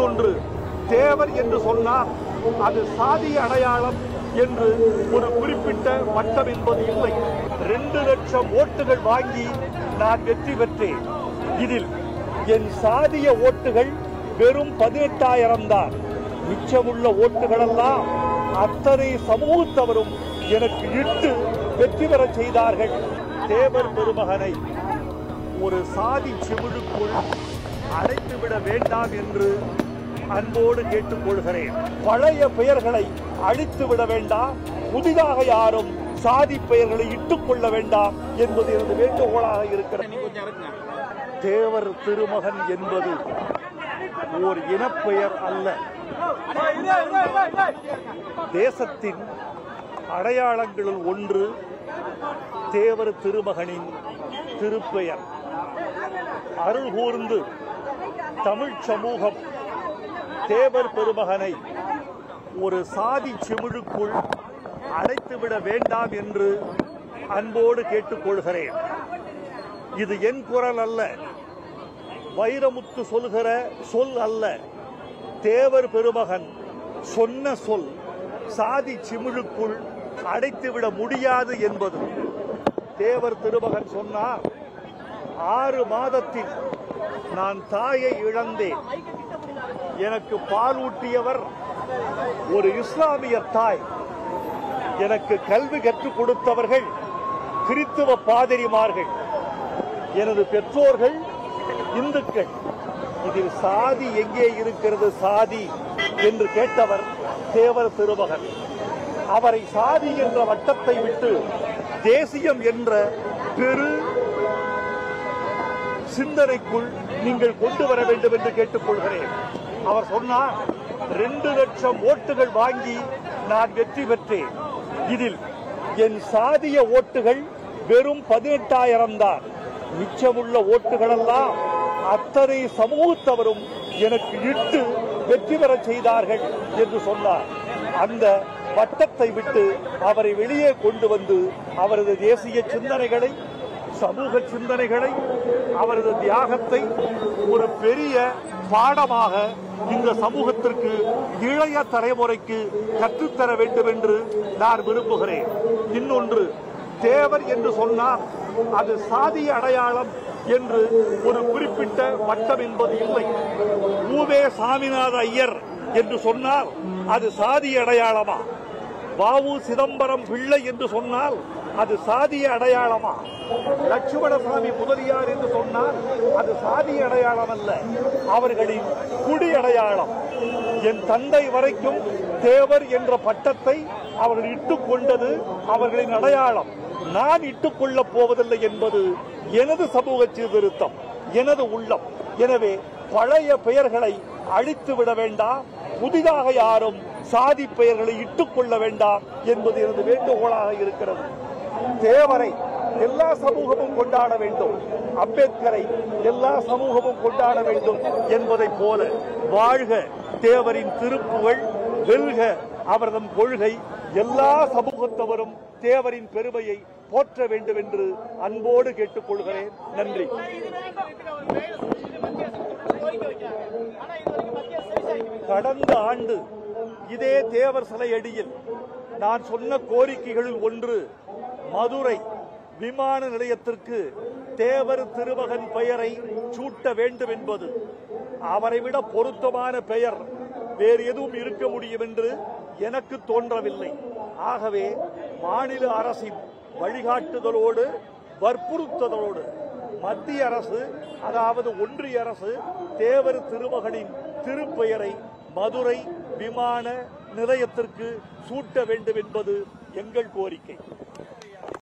இன்னொன்று தேவர் என்று சொன்னால் அது சாதி அடையாளம் என்று ஒரு குறிப்பிட்ட வட்டம் என்பது இல்லை ரெண்டு லட்சம் ஓட்டுகள் வாங்கி நான் வெற்றி பெற்றேன் இதில் என் சாதிய ஓட்டுகள் வெறும் பதினெட்டாயிரம் தான் மிச்சமுள்ள ஓட்டுகளெல்லாம் அத்தனை சமூகத்தவரும் எனக்கு இட்டு வெற்றி பெறச் செய்தார்கள் தேவர் பெருமகனை ஒரு சாதி செவிழுக்குள் அடைத்துவிட வேண்டாம் என்று அன்போடு கேட்டுக்கொள்கிறேன் பழைய பெயர்களை அழித்து விட வேண்டாம் புதிதாக யாரும் சாதி பெயர்களை இட்டுக் கொள்ள வேண்டாம் என்பது எனது வேண்டுகோளாக இருக்கிறது தேவர் திருமகன் என்பது ஓர் இனப்பெயர் அல்ல தேசத்தின் அடையாளங்களுள் ஒன்று தேவர் திருமகனின் திருப்பெயர் அருள் கூர்ந்து தமிழ் சமூகம் தேவர் பெருமகனை ஒரு சாதி செமிழுக்குள் அடைத்துவிட வேண்டாம் என்று அன்போடு கேட்டுக்கொள்கிறேன் இது என் குரல் அல்ல வைரமுத்து சொல்கிற சொல் அல்ல தேவர் பெருமகன் சொன்ன சொல் சாதி சிமிழுக்குள் அடைத்துவிட முடியாது என்பது தேவர் திருமகன் சொன்னார் ஆறு மாதத்தில் நான் தாயை இழந்தேன் எனக்கு பால் ஊட்டியவர் ஒரு இஸ்லாமிய தாய் எனக்கு கல்வி கற்றுக் கொடுத்தவர்கள் கிறித்துவ பாதிரிமார்கள் எனது பெற்றோர்கள் இந்துக்கள் இதில் சாதி எங்கே இருக்கிறது சாதி என்று கேட்டவர் தேவர் திருமகன் அவரை சாதி என்ற வட்டத்தை விட்டு தேசியம் என்ற பெரு சிந்தனைக்குள் நீங்கள் கொண்டு வர வேண்டும் என்று கேட்டுக்கொள்கிறேன் அவர் சொன்னார் ரெண்டு லட்சம் ஓட்டுகள் வாங்கி நான் வெற்றி பெற்றேன் இதில் என் சாதிய ஓட்டுகள் வெறும் பதினெட்டாயிரம் தான் மிச்சமுள்ள ஓட்டுகளெல்லாம் அத்தனை சமூகத்தவரும் எனக்கு இட்டு வெற்றி பெறச் செய்தார்கள் என்று சொன்னார் அந்த வட்டத்தை விட்டு அவரை வெளியே கொண்டு வந்து அவரது தேசிய சிந்தனைகளை சமூக சிந்தனைகளை அவரது தியாகத்தை ஒரு பெரிய பாடமாக இந்த சமூகத்திற்கு இளைய தலைமுறைக்கு கற்றுத்தர வேண்டும் என்று நான் விரும்புகிறேன் இன்னொன்று தேவர் என்று சொன்னால் அது சாதி அடையாளம் என்று ஒரு குறிப்பிட்ட வட்டம் என்பது இல்லை ஊவே சாமிநாத ஐயர் என்று சொன்னால் அது சாதி அடையாளமா வாவு சிதம்பரம் பிள்ளை என்று சொன்னால் அது சாதிய அடையாளமா லட்சுமணசாமி முதலியார் என்று சொன்னால் அது சாதிய அடையாளம் அல்ல அவர்களின் குடி அடையாளம் என் தந்தை வரைக்கும் தேவர் என்ற பட்டத்தை அவர்கள் இட்டுக் கொண்டது அவர்களின் அடையாளம் நான் இட்டுக் கொள்ளப் போவதில்லை என்பது எனது சமூக சீர்திருத்தம் எனது உள்ளம் எனவே பழைய பெயர்களை அழித்து விட வேண்டாம் புதிதாக யாரும் சாதி பெயர்களை இட்டுக் கொள்ள வேண்டாம் என்பது எனது வேண்டுகோளாக இருக்கிறது தேவரை எல்லா சமூகமும் கொண்டாட வேண்டும் அம்பேத்கரை எல்லா சமூகமும் கொண்டாட வேண்டும் என்பதைப் போல வாழ்க தேவரின் திருப்புகழ் வெல்க அவரதம் கொள்கை எல்லா சமூகத்தவரும் தேவரின் பெருமையை போற்ற வேண்டும் என்று அன்போடு கேட்டுக்கொள்கிறேன் நன்றி கடந்த ஆண்டு இதே தேவர் சிலை அடியில் நான் சொன்ன கோரிக்கைகளில் ஒன்று மதுரை விமான நிலையத்திற்கு தேவர் திருமகன் பெயரை சூட்ட வேண்டும் என்பது அவரை விட பொருத்தமான பெயர் வேறு எதுவும் இருக்க முடியும் என்று எனக்கு தோன்றவில்லை ஆகவே மாநில அரசின் வழிகாட்டுதலோடு வற்புறுத்தலோடு மத்திய அரசு அதாவது ஒன்றிய அரசு தேவர் திருமகனின் திருப்பெயரை மதுரை விமான நிலையத்திற்கு சூட்ட வேண்டும் என்பது எங்கள் கோரிக்கை